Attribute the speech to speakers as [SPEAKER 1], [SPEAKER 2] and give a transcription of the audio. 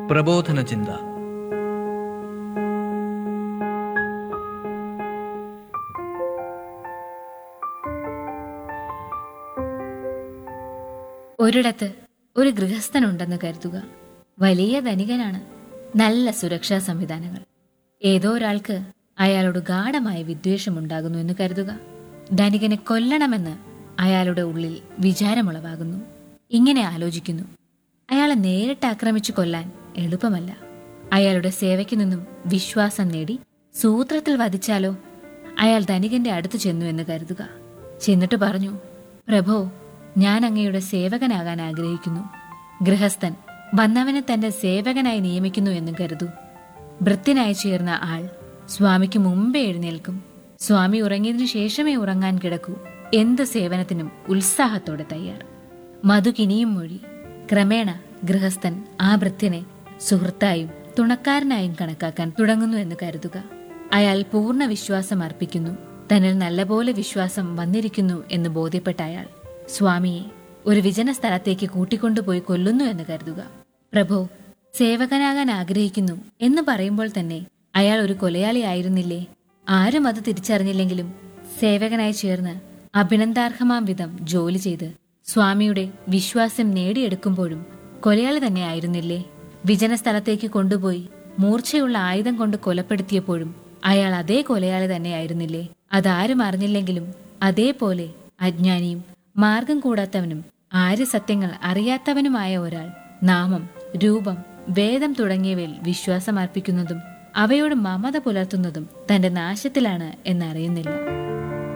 [SPEAKER 1] പ്രബോധന ചിന്ത
[SPEAKER 2] ഒരിടത്ത് ഒരു ഗൃഹസ്ഥനുണ്ടെന്ന് കരുതുക വലിയ ധനികനാണ് നല്ല സുരക്ഷാ സംവിധാനങ്ങൾ ഏതോ ഒരാൾക്ക് അയാളോട് ഗാഠമായ വിദ്വേഷമുണ്ടാകുന്നു എന്ന് കരുതുക ധനികനെ കൊല്ലണമെന്ന് അയാളുടെ ഉള്ളിൽ വിചാരമുളവാകുന്നു ഇങ്ങനെ ആലോചിക്കുന്നു അയാളെ നേരിട്ട് ആക്രമിച്ചു കൊല്ലാൻ എളുപ്പമല്ല അയാളുടെ സേവയ്ക്കു നിന്നും വിശ്വാസം നേടി സൂത്രത്തിൽ വധിച്ചാലോ അയാൾ ധനികന്റെ അടുത്ത് ചെന്നു എന്ന് കരുതുക ചെന്നിട്ട് പറഞ്ഞു പ്രഭോ ഞാൻ അങ്ങയുടെ സേവകനാകാൻ ആഗ്രഹിക്കുന്നു ഗൃഹസ്ഥൻ വന്നവനെ തന്റെ സേവകനായി നിയമിക്കുന്നു എന്ന് കരുതൂ ഭൃത്യനായി ചേർന്ന ആൾ സ്വാമിക്ക് മുമ്പേ എഴുന്നേൽക്കും സ്വാമി ഉറങ്ങിയതിനു ശേഷമേ ഉറങ്ങാൻ കിടക്കൂ എന്ത് സേവനത്തിനും ഉത്സാഹത്തോടെ തയ്യാർ മധുകിനിയും മൊഴി ക്രമേണ ഗൃഹസ്ഥൻ ആ ഭൃത്യനെ സുഹൃത്തായും തുണക്കാരനായും കണക്കാക്കാൻ തുടങ്ങുന്നു എന്ന് കരുതുക അയാൾ പൂർണ്ണ വിശ്വാസം അർപ്പിക്കുന്നു തന്നിൽ നല്ലപോലെ വിശ്വാസം വന്നിരിക്കുന്നു എന്ന് ബോധ്യപ്പെട്ട അയാൾ സ്വാമിയെ ഒരു വിജന സ്ഥലത്തേക്ക് കൂട്ടിക്കൊണ്ടുപോയി കൊല്ലുന്നു എന്ന് കരുതുക പ്രഭു സേവകനാകാൻ ആഗ്രഹിക്കുന്നു എന്ന് പറയുമ്പോൾ തന്നെ അയാൾ ഒരു കൊലയാളിയായിരുന്നില്ലേ ആരും അത് തിരിച്ചറിഞ്ഞില്ലെങ്കിലും സേവകനായി ചേർന്ന് അഭിനന്ദാർഹമാം വിധം ജോലി ചെയ്ത് സ്വാമിയുടെ വിശ്വാസം നേടിയെടുക്കുമ്പോഴും കൊലയാളി തന്നെ ആയിരുന്നില്ലേ വിജന സ്ഥലത്തേക്ക് കൊണ്ടുപോയി മൂർച്ചയുള്ള ആയുധം കൊണ്ട് കൊലപ്പെടുത്തിയപ്പോഴും അയാൾ അതേ കൊലയാളി തന്നെയായിരുന്നില്ലേ അതാരും അറിഞ്ഞില്ലെങ്കിലും അതേപോലെ അജ്ഞാനിയും മാർഗം കൂടാത്തവനും ആര്യസത്യങ്ങൾ അറിയാത്തവനുമായ ഒരാൾ നാമം രൂപം വേദം തുടങ്ങിയവയിൽ വിശ്വാസം അർപ്പിക്കുന്നതും അവയോട് മമത പുലർത്തുന്നതും തന്റെ നാശത്തിലാണ് എന്നറിയുന്നില്ല